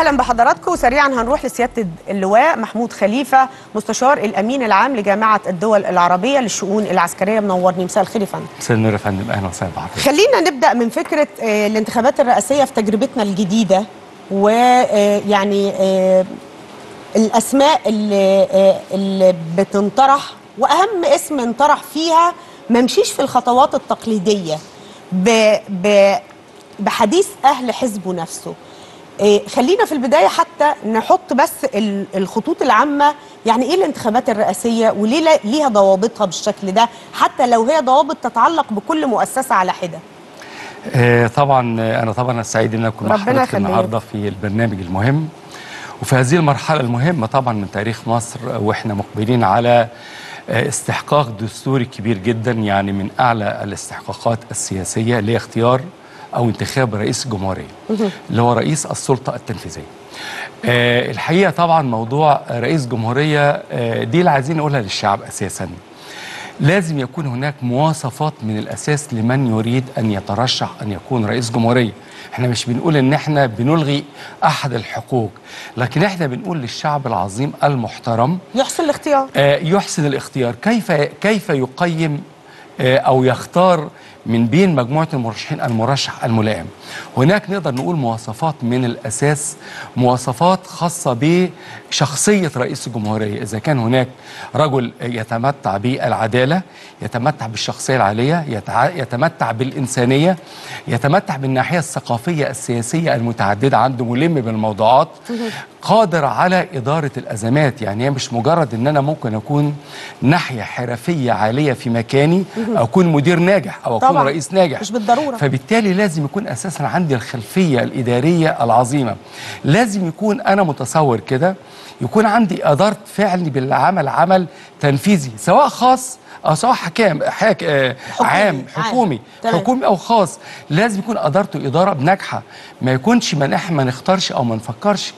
اهلا بحضراتكم سريعا هنروح لسياده اللواء محمود خليفه مستشار الامين العام لجامعه الدول العربيه للشؤون العسكريه منورني مساء الخير يا فندم مساء النور يا فندم اهلا وسهلا بحضرتك خلينا نبدا من فكره آه، الانتخابات الرئاسيه في تجربتنا الجديده ويعني الاسماء اللي آه، اللي بتنطرح واهم اسم انطرح فيها ما مشيش في الخطوات التقليديه ب ب بحديث اهل حزبه نفسه آه، خلينا في البدايه حتى نحط بس ال- الخطوط العامه يعني ايه الانتخابات الرئاسيه وليه لا- ليها ضوابطها بالشكل ده حتى لو هي ضوابط تتعلق بكل مؤسسه على حده آه طبعا آه، انا طبعا سعيد ان اكون مع ربنا حضرتك يخليك. النهارده في البرنامج المهم وفي هذه المرحله المهمه طبعا من تاريخ مصر آه، واحنا مقبلين على آه، استحقاق دستوري كبير جدا يعني من اعلى الاستحقاقات السياسيه اللي هي اختيار او انتخاب رئيس الجمهوريه اللي هو رئيس السلطه التنفيذيه. آه الحقيقه طبعا موضوع رئيس جمهوريه آه دي اللي عايزين نقولها للشعب اساسا. لازم يكون هناك مواصفات من الاساس لمن يريد ان يترشح ان يكون رئيس جمهوريه احنا مش بنقول ان احنا بنلغي احد الحقوق لكن احنا بنقول للشعب العظيم المحترم يحصل الاختيار آه، يحسن الاختيار كيف كيف يقيم آه، او يختار من بين مجموعه المرشحين المرشح الملائم هناك نقدر نقول مواصفات من الاساس مواصفات خاصه بشخصيه رئيس الجمهوريه اذا كان هناك رجل يتمتع بالعداله يتمتع بالشخصيه العاليه يتع- يتمتع بالانسانيه يتمتع بالناحيه الثقافيه السياسيه المتعدده عنده ملم بالموضوعات قادر على اداره الازمات يعني هي مش مجرد ان انا ممكن اكون ناحيه حرفيه عاليه في مكاني او اكون مدير ناجح او اكون طبعاً. رئيس ناجح مش بالضرورة. فبالتالي لازم يكون اساسا عندي الخلفيه الاداريه العظيمه لازم يكون انا متصور كده يكون عندي اداره فعل بالعمل عمل تنفيذي سواء خاص او سواء حكام حاك آه حكومي. عام عام. حكومي تمام. حكومي او خاص لازم يكون ادارته اداره بناجحه ما يكونش ما نح- ما نختارش او ما نفكرش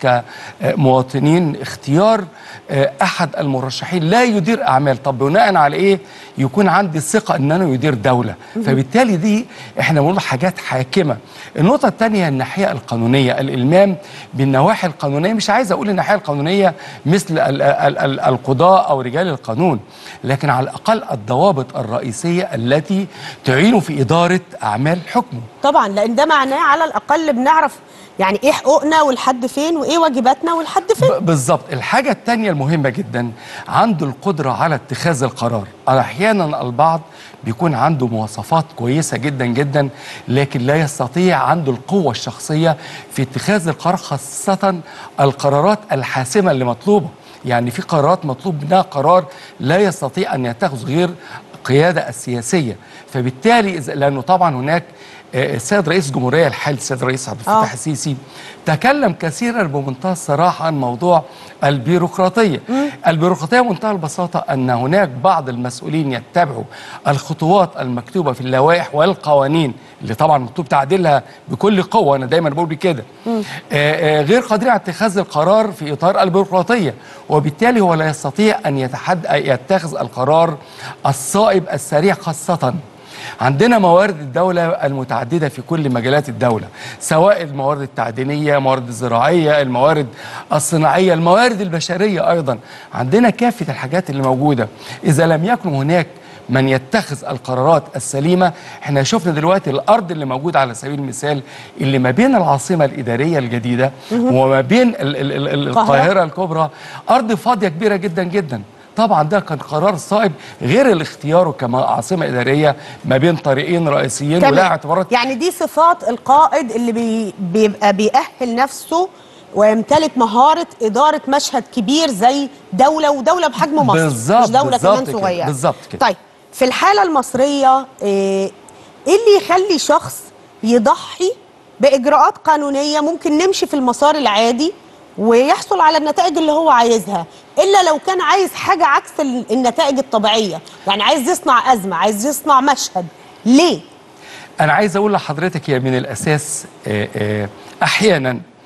كمواطنين اختيار آه، احد المرشحين لا يدير اعمال طب بناء على ايه يكون عندي الثقه ان انا يدير دوله فبالتالي دي احنا بنقول حاجات حاكمه النقطه الثانيه الناحيه القانونيه الالمام بالنواحي القانونيه مش عايز اقول الناحيه القانونيه مثل ال- ال- ال- القضاء او رجال القانون لكن على الاقل الضوابط الرئيسيه التي تعين في اداره اعمال حكمه طبعا لان ده معناه على الاقل بنعرف يعني ايه حقوقنا والحد فين وايه واجباتنا والحد فين ب- بالظبط الحاجة التانية المهمة جدا عنده القدرة على اتخاذ القرار أحيانا البعض بيكون عنده مواصفات كويسة جدا جدا لكن لا يستطيع عنده القوة الشخصية في اتخاذ القرار خاصة القرارات الحاسمة اللي مطلوبة يعني في قرارات مطلوب منها قرار لا يستطيع أن يتخذ غير القيادة السياسية فبالتالي إذا لأنه طبعا هناك آه، السيد رئيس الجمهورية الحالي السيد الرئيس عبد الفتاح آه. السيسي تكلم كثيرا بمنتهى الصراحه عن موضوع البيروقراطيه. البيروقراطيه بمنتهى البساطه ان هناك بعض المسؤولين يتبعوا الخطوات المكتوبه في اللوائح والقوانين اللي طبعا مكتوب تعديلها بكل قوه انا دايما بقول بكده. آه، آه، غير قادرين على اتخاذ القرار في اطار البيروقراطيه وبالتالي هو لا يستطيع ان يتحد يتخذ القرار الصائب السريع خاصه عندنا موارد الدولة المتعددة في كل مجالات الدولة سواء الموارد التعدينية الموارد الزراعية الموارد الصناعية الموارد البشرية أيضا عندنا كافة الحاجات اللي موجودة إذا لم يكن هناك من يتخذ القرارات السليمة احنا شفنا دلوقتي الأرض اللي موجودة على سبيل المثال اللي ما بين العاصمة الإدارية الجديدة وما بين ال- ال- ال- ال- القاهرة. القاهرة الكبرى أرض فاضية كبيرة جدا جدا طبعا ده كان قرار صائب غير الاختيار كعاصمه اداريه ما بين طريقين رئيسيين ولا كمان. اعتبارات يعني دي صفات القائد اللي بي بيبقى بيأهل نفسه ويمتلك مهارة إدارة مشهد كبير زي دولة ودولة بحجم مصر بالظبط، مش دولة بالظبط كمان كده، صغيرة بالظبط كده. طيب في الحالة المصرية إيه إيه اللي يخلي شخص يضحي بإجراءات قانونية ممكن نمشي في المسار العادي ويحصل على النتائج اللي هو عايزها إلا لو كان عايز حاجة عكس ال- النتائج الطبيعية يعني عايز يصنع أزمة عايز يصنع مشهد ليه؟ انا عايز اقول لحضرتك هي من الاساس آه، آه، احيانا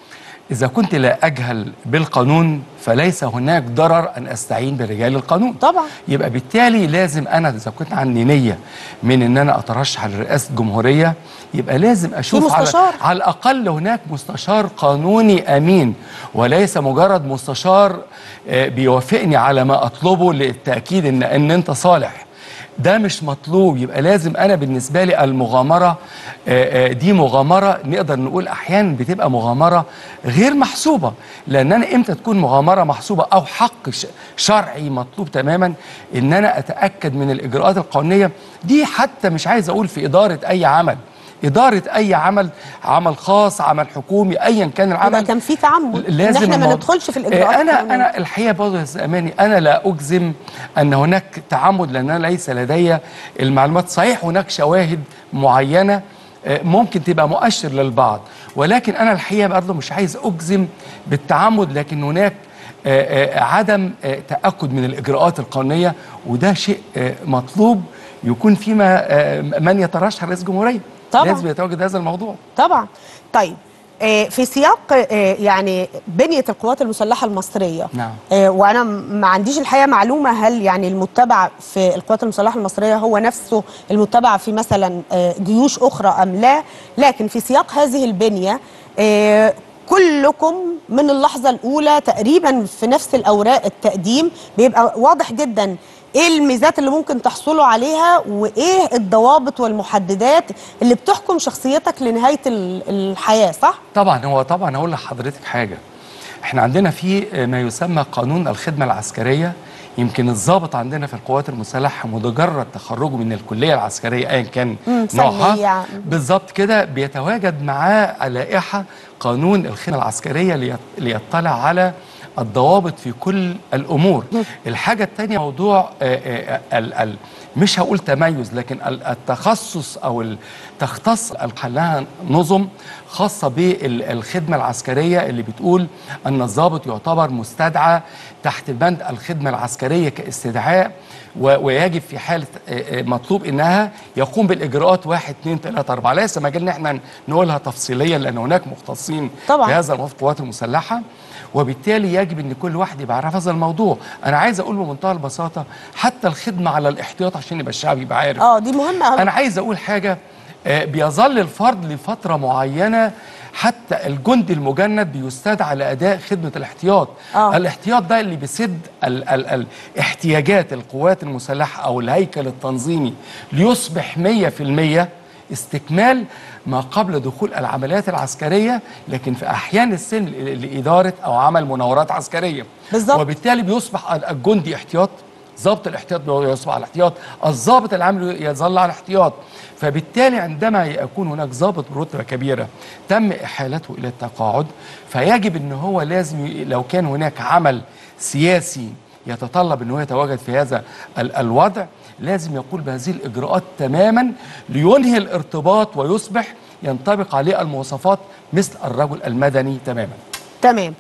إذا كنت لا أجهل بالقانون فليس هناك ضرر أن أستعين برجال القانون طبعا. يبقى بالتالي لازم أنا إذا كنت عندي نية من أن أنا أترشح لرئاسة جمهورية يبقى لازم أشوف على, مستشار. على الأقل هناك مستشار قانوني أمين وليس مجرد مستشار آه، بيوافقني على ما أطلبه للتأكيد أن, إن أنت صالح ده مش مطلوب يبقى لازم انا بالنسبه لي المغامره آه، آه، دي مغامره نقدر نقول احيانا بتبقى مغامره غير محسوبه لان انا امتى تكون مغامره محسوبه او حق ش- شرعي مطلوب تماما ان انا اتاكد من الاجراءات القانونيه دي حتى مش عايز اقول في اداره اي عمل اداره اي عمل عمل خاص عمل حكومي ايا كان يبقى العمل كان في تعمد لازم ان احنا ما الموضوع- ندخلش في الاجراءات آه، انا القانونية. انا الحقيقه برضه يا أستاذ اماني انا لا اجزم ان هناك تعمد لان انا ليس لدي المعلومات صحيح هناك شواهد معينه آه، ممكن تبقى مؤشر للبعض ولكن انا الحقيقه برضه مش عايز اجزم بالتعمد لكن هناك آه، آه، عدم آه، تاكد من الاجراءات القانونيه وده شيء آه، مطلوب يكون فيما آه، من يترشح رئيس جمهوريه طبعاً. لازم يتواجد هذا الموضوع طبعا طيب آه، في سياق آه، يعني بنية القوات المسلحة المصرية نعم. آه، وأنا م- ما عنديش الحقيقة معلومة هل يعني المتبع في القوات المسلحة المصرية هو نفسه المتبع في مثلا آه، جيوش أخرى أم لا لكن في سياق هذه البنية آه، كلكم من اللحظة الأولى تقريبا في نفس الأوراق التقديم بيبقى واضح جدا ايه الميزات اللي ممكن تحصلوا عليها وايه الضوابط والمحددات اللي بتحكم شخصيتك لنهايه ال- الحياه صح؟ طبعا هو طبعا اقول لحضرتك حاجه احنا عندنا في ما يسمى قانون الخدمه العسكريه يمكن الضابط عندنا في القوات المسلحه مجرد تخرجه من الكليه العسكريه ايا كان مم، نوعها فنية. بالظبط كده بيتواجد معاه لائحه قانون الخدمه العسكريه ليط- ليطلع على الضوابط في كل الامور الحاجه الثانيه موضوع آه، آه، ال ال مش هقول تميز لكن ال- التخصص او ال- تختص لها نظم خاصه بالخدمه العسكريه اللي بتقول ان الضابط يعتبر مستدعى تحت بند الخدمه العسكريه كاستدعاء و- ويجب في حاله آه، آه، مطلوب انها يقوم بالاجراءات واحد اثنين ثلاثه اربعه ليس مجال ان احنا نقولها تفصيليا لان هناك مختصين طبعاً. في هذا الموضوع في القوات المسلحه وبالتالي يجب ان كل واحد يبقى عارف هذا الموضوع انا عايز اقول بمنتهى البساطه حتى الخدمه على الاحتياط عشان يبقى الشعب يبقى عارف اه دي مهمه قوي انا عايز اقول حاجه آه، بيظل الفرد لفتره معينه حتى الجندي المجند بيستدعى لاداء خدمه الاحتياط آه. الاحتياط ده اللي بيسد ال ال ال احتياجات القوات المسلحه او الهيكل التنظيمي ليصبح 100% استكمال ما قبل دخول العمليات العسكريه لكن في احيان السن ل- لاداره او عمل مناورات عسكريه بالظبط. وبالتالي بيصبح الجندي احتياط ضابط الاحتياط يصبح على الاحتياط الضابط العام يظل على الاحتياط فبالتالي عندما يكون هناك ضابط برتبه كبيره تم احالته الى التقاعد فيجب ان هو لازم ي- لو كان هناك عمل سياسي يتطلب ان هو يتواجد في هذا ال- الوضع لازم يقول بهذه الاجراءات تماما لينهي الارتباط ويصبح ينطبق عليه المواصفات مثل الرجل المدني تماما تمام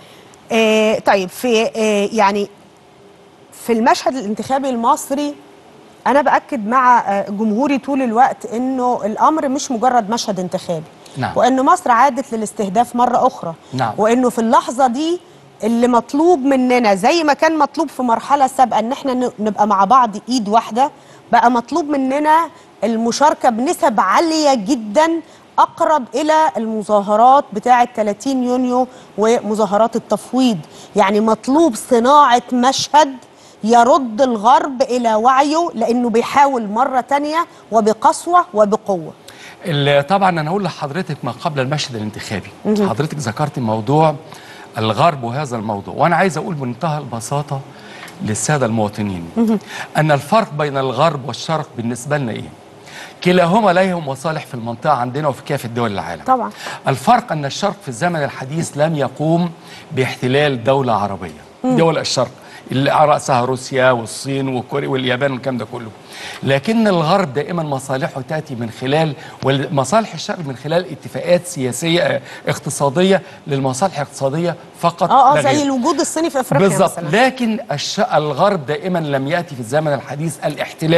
آه طيب في آه يعني في المشهد الانتخابي المصري انا باكد مع آه جمهوري طول الوقت انه الامر مش مجرد مشهد انتخابي نعم. وان مصر عادت للاستهداف مره اخرى نعم. وانه في اللحظه دي اللي مطلوب مننا زي ما كان مطلوب في مرحله سابقه ان احنا ن- نبقى مع بعض ايد واحده بقى مطلوب مننا المشاركه بنسب عاليه جدا اقرب الى المظاهرات بتاعه 30 يونيو ومظاهرات التفويض يعني مطلوب صناعه مشهد يرد الغرب الى وعيه لانه بيحاول مره تانية وبقسوه وبقوه ال- طبعا انا اقول لحضرتك ما قبل المشهد الانتخابي حضرتك ذكرت موضوع الغرب وهذا الموضوع وانا عايز اقول بمنتهى البساطه للساده المواطنين ان الفرق بين الغرب والشرق بالنسبه لنا ايه كلاهما لهم مصالح في المنطقه عندنا وفي كافه دول العالم طبعا. الفرق ان الشرق في الزمن الحديث لم يقوم باحتلال دوله عربيه دول الشرق اللي على راسها روسيا والصين وكوريا واليابان والكلام ده كله لكن الغرب دائما مصالحه تاتي من خلال ومصالح الشرق من خلال اتفاقات سياسيه آه، اقتصاديه للمصالح الاقتصاديه فقط اه اه لا غير. زي الوجود الصيني في افريقيا بالظبط مثلا لكن الش... الغرب دائما لم ياتي في الزمن الحديث الاحتلال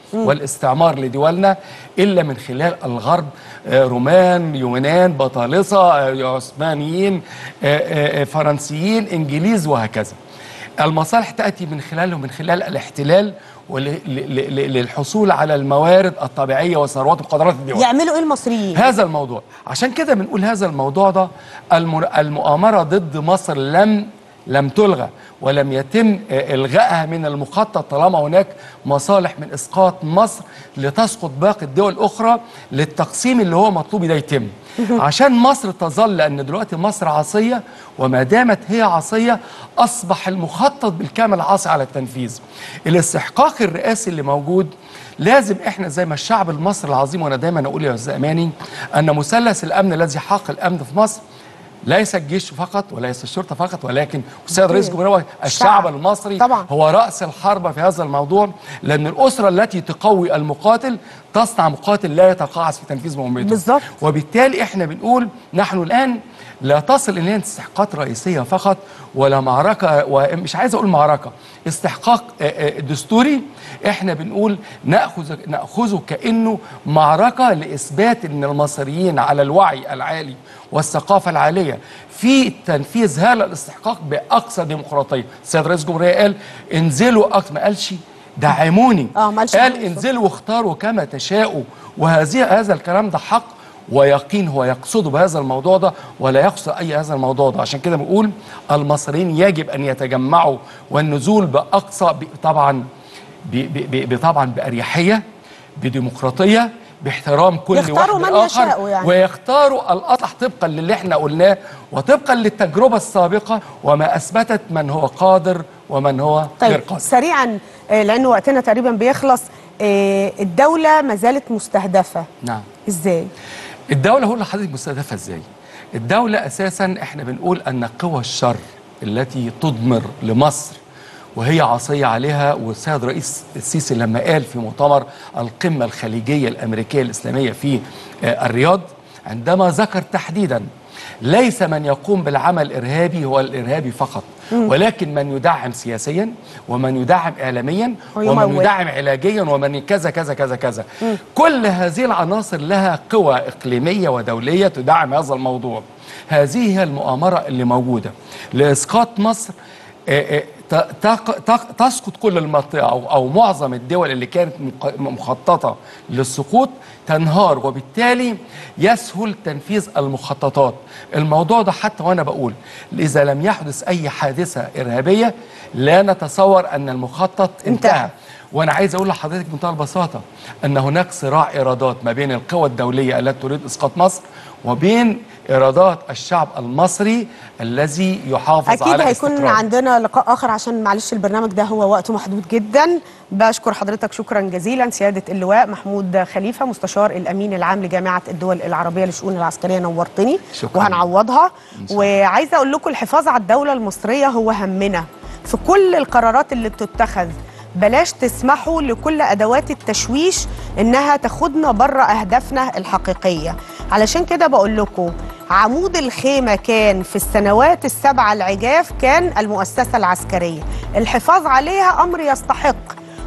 والاستعمار لدولنا الا من خلال الغرب آه، رومان يونان بطالسه آه، عثمانيين آه، آه، آه، فرنسيين انجليز وهكذا المصالح تاتي من خلاله من خلال الاحتلال ول- ل- ل- ل- للحصول على الموارد الطبيعيه وثروات وقدرات الدول يعملوا ايه المصريين هذا الموضوع عشان كده بنقول هذا الموضوع ده الم- المؤامرة ضد مصر لم لم تلغى ولم يتم آه، إلغائها من المخطط طالما هناك مصالح من إسقاط مصر لتسقط باقي الدول الأخرى للتقسيم اللي هو مطلوب ده يتم عشان مصر تظل لأن دلوقتي مصر عاصية وما دامت هي عاصية أصبح المخطط بالكامل عاصي على التنفيذ الاستحقاق الرئاسي اللي موجود لازم احنا زي ما الشعب المصري العظيم وانا دايما اقول يا استاذ اماني ان مثلث الامن الذي حاق الامن في مصر ليس الجيش فقط وليس الشرطه فقط ولكن السيد رئيس الجمهوريه هو الشعب المصري طبعا. هو راس الحربه في هذا الموضوع لان الاسره التي تقوي المقاتل تصنع مقاتل لا يتقاعس في تنفيذ مهمته بالظبط. وبالتالي احنا بنقول نحن الان لا تصل الينا استحقاقات رئيسيه فقط ولا معركه ومش عايز اقول معركه استحقاق آه، آه، دستوري احنا بنقول ناخذ ناخذه كانه معركه لاثبات ان المصريين على الوعي العالي والثقافه العاليه في تنفيذ هذا الاستحقاق باقصى ديمقراطيه السيد رئيس الجمهوريه قال انزلوا اكتر ما قالش دعموني آه، ما قالش قال دعموني. انزلوا واختاروا كما تشاءوا وهذه هذا الكلام ده حق ويقين هو يقصده بهذا الموضوع ده ولا يقصد اي هذا الموضوع ده عشان كده بنقول المصريين يجب ان يتجمعوا والنزول باقصى ب- طبعا ب- ب- ب- طبعا باريحيه بديمقراطيه باحترام كل يختاروا واحد من الآخر يشاءوا يعني. ويختاروا الاصلح طبقا للي احنا قلناه وطبقا للتجربه السابقه وما اثبتت من هو قادر ومن هو غير طيب قادر سريعا آه، لان وقتنا تقريبا بيخلص آه، الدوله ما زالت مستهدفه نعم ازاي الدولة هو لحضرتك مستهدفة ازاي؟ الدولة اساسا احنا بنقول ان قوى الشر التي تضمر لمصر وهي عصية عليها والسيد رئيس السيسي لما قال في مؤتمر القمة الخليجية الأمريكية الإسلامية في آه، الرياض عندما ذكر تحديدا ليس من يقوم بالعمل الإرهابي هو الإرهابي فقط ولكن من يدعم سياسيا ومن يدعم إعلاميا ومن ويمول. يدعم علاجيا ومن كذا كذا كذا كذا كل هذه العناصر لها قوى إقليمية ودولية تدعم هذا الموضوع هذه هي المؤامرة اللي موجودة لإسقاط مصر آه، آه، ت- تق- تق- تسقط كل المنطقة أو, أو معظم الدول اللي كانت مق- مخططة للسقوط تنهار وبالتالي يسهل تنفيذ المخططات الموضوع ده حتى وأنا بقول إذا لم يحدث أي حادثة إرهابية لا نتصور أن المخطط انتهى. انتهى وانا عايز اقول لحضرتك بمنتهى البساطه ان هناك صراع ارادات ما بين القوى الدوليه التي تريد اسقاط مصر وبين ارادات الشعب المصري الذي يحافظ اكيد على هيكون استقراره. عندنا لقاء اخر عشان معلش البرنامج ده هو وقته محدود جدا بشكر حضرتك شكرا جزيلا سياده اللواء محمود خليفه مستشار الامين العام لجامعه الدول العربيه للشؤون العسكريه نورتني شكراً. وهنعوضها إن شاء الله. وعايزه اقول لكم الحفاظ على الدوله المصريه هو همنا في كل القرارات اللي بتتخذ بلاش تسمحوا لكل ادوات التشويش انها تاخدنا بره اهدافنا الحقيقيه علشان كده بقول لكم عمود الخيمه كان في السنوات السبعه العجاف كان المؤسسه العسكريه الحفاظ عليها امر يستحق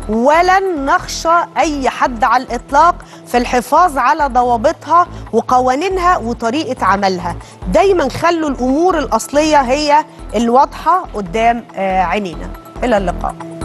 ولن نخشى اي حد على الاطلاق في الحفاظ على ضوابطها وقوانينها وطريقه عملها دايما خلوا الامور الاصليه هي الواضحه قدام آه، عينينا الى اللقاء